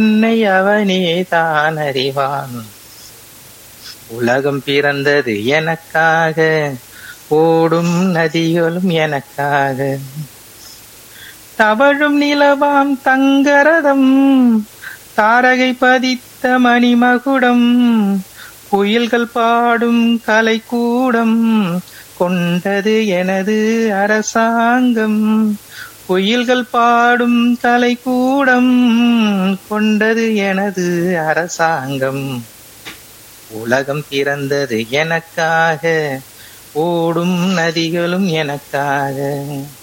என்னை அவனே தான் அறிவான் உலகம் பிறந்தது எனக்காக ஓடும் நதிகளும் எனக்காக தவழும் நிலவாம் தங்கரதம் தாரகை பதித்த மணிமகுடம் குயில்கள் பாடும் கலைக்கூடம் கொண்டது எனது அரசாங்கம் குயில்கள் பாடும் கலைக்கூடம் கொண்டது எனது அரசாங்கம் உலகம் பிறந்தது எனக்காக ஓடும் நதிகளும் எனக்காக